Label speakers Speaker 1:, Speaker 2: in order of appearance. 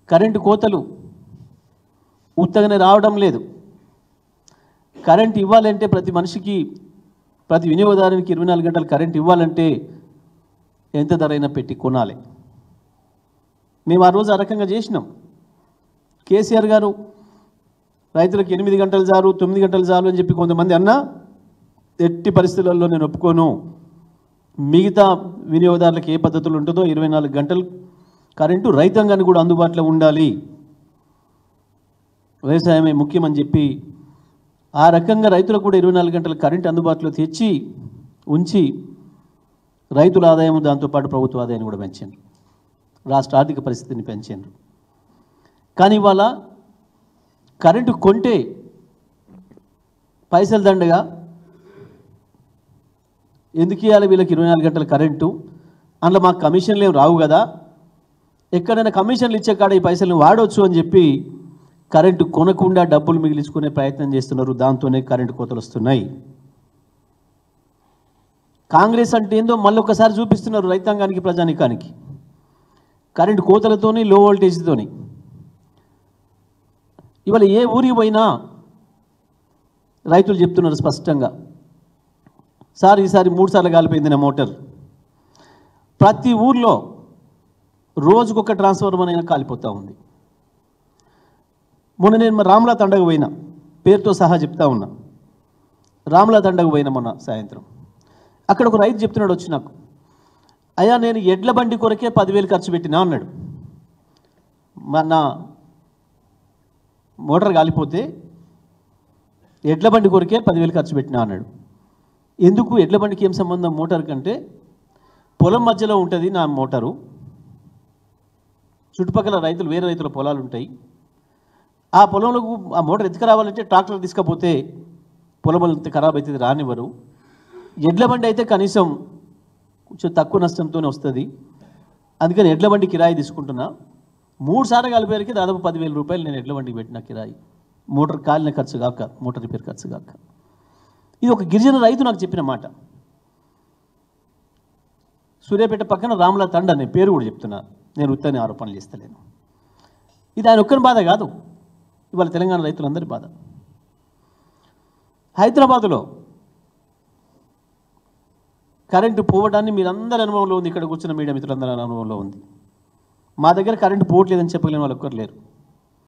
Speaker 1: current కోతలు ఉత్తగానే రావడం లేదు కరెంట్ ఇవ్వాలంటే ప్రతి మనిషికి ప్రతి వినియోగదారునికి ఇరవై నాలుగు గంటలు కరెంట్ ఇవ్వాలంటే ఎంత ధర అయినా పెట్టి కొనాలి మేము ఆ రోజు ఆ రకంగా చేసినాం కేసీఆర్ గారు రైతులకు ఎనిమిది గంటలు చాలు తొమ్మిది గంటలు చాలు అని చెప్పి కొంతమంది అన్నా ఎట్టి పరిస్థితులలో నేను ఒప్పుకోను మిగతా వినియోగదారులకు ఏ పద్ధతులు ఉంటుందో ఇరవై నాలుగు గంటలు కరెంటు రైతాంగానికి కూడా అందుబాటులో ఉండాలి వ్యవసాయమే ముఖ్యమని చెప్పి ఆ రకంగా రైతులకు కూడా ఇరవై నాలుగు గంటల కరెంట్ అందుబాటులో తెచ్చి ఉంచి రైతుల ఆదాయం దాంతోపాటు ప్రభుత్వ ఆదాయాన్ని కూడా పెంచారు రాష్ట్ర ఆర్థిక పరిస్థితిని పెంచారు కానీ ఇవాళ కరెంటు కొంటే పైసలు దండగా ఎందుకు ఇవ్వాలి వీళ్ళకి ఇరవై నాలుగు గంటల కరెంటు అందులో మాకు కమిషన్లు ఏం రావు కదా ఎక్కడైనా కమిషన్లు ఇచ్చే కాడ ఈ పైసలను వాడవచ్చు అని చెప్పి కరెంటు కొనకుండా డబ్బులు మిగిలించుకునే ప్రయత్నం చేస్తున్నారు దాంతోనే కరెంటు కోతలు వస్తున్నాయి కాంగ్రెస్ అంటే ఏందో మళ్ళీ ఒకసారి చూపిస్తున్నారు రైతాంగానికి ప్రజానికానికి కరెంటు కోతలతోని లో వోల్టేజ్తోని ఇవాళ ఏ ఊరికి పోయినా రైతులు చెప్తున్నారు స్పష్టంగా సార్ ఈసారి మూడు సార్లు కాలిపోయింది నా మోటార్ ప్రతి ఊర్లో రోజుకొక ట్రాన్స్ఫార్మర్ అయినా కాలిపోతూ ఉంది మొన్న నేను మా రామ్లా తండకు పోయినా పేరుతో సహా చెప్తా ఉన్నా రామ్లా తండకు పోయినా మొన్న సాయంత్రం అక్కడ ఒక రైతు చెప్తున్నాడు వచ్చి నాకు అయ్యా నేను ఎడ్ల బండి కొరకే పదివేలు ఖర్చు పెట్టినా అన్నాడు మా నా మోటార్ కాలిపోతే ఎడ్ల బండి కొరకే పదివేలు ఖర్చు పెట్టినా అన్నాడు ఎందుకు ఎడ్ల బండికి ఏం సంబంధం మోటార్ కంటే పొలం మధ్యలో ఉంటుంది నా మోటారు చుట్టుపక్కల రైతులు వేరే రైతుల పొలాలు ఉంటాయి ఆ పొలంలోకి ఆ మోటార్ ఎత్తుకురావాలంటే ట్రాక్టర్ తీసుకపోతే పొలం అంతా ఖరాబ్ అవుతుంది రానివ్వరు ఎడ్ల బండి అయితే కనీసం కొంచెం తక్కువ నష్టంతోనే వస్తుంది అందుకని ఎడ్ల బండి కిరాయి తీసుకుంటున్నా మూడు సార్లు కలిపేరికి దాదాపు పదివేల రూపాయలు నేను ఎడ్ల బండికి పెట్టిన కిరాయి మోటార్ కాలిన ఖర్చు కాక మోటార్ రిపేర్ ఖర్చు కాక ఇది ఒక గిరిజన రైతు నాకు చెప్పిన మాట సూర్యాపేట పక్కన రాముల తండ నేను పేరు కూడా చెప్తున్నా నేను ఉత్తని ఆరోపణలు చేస్తలేను ఇది ఆయన ఒక్కని బాధ కాదు ఇవాళ తెలంగాణ రైతులందరి బాధ హైదరాబాదులో కరెంటు పోవడాన్ని మీరందరి అనుభవంలో ఉంది ఇక్కడ కూర్చున్న మీడియా మిత్రులందరి అనుభవంలో ఉంది మా దగ్గర కరెంటు పోవట్లేదని చెప్పగలిగిన వాళ్ళు ఒక్కరు లేరు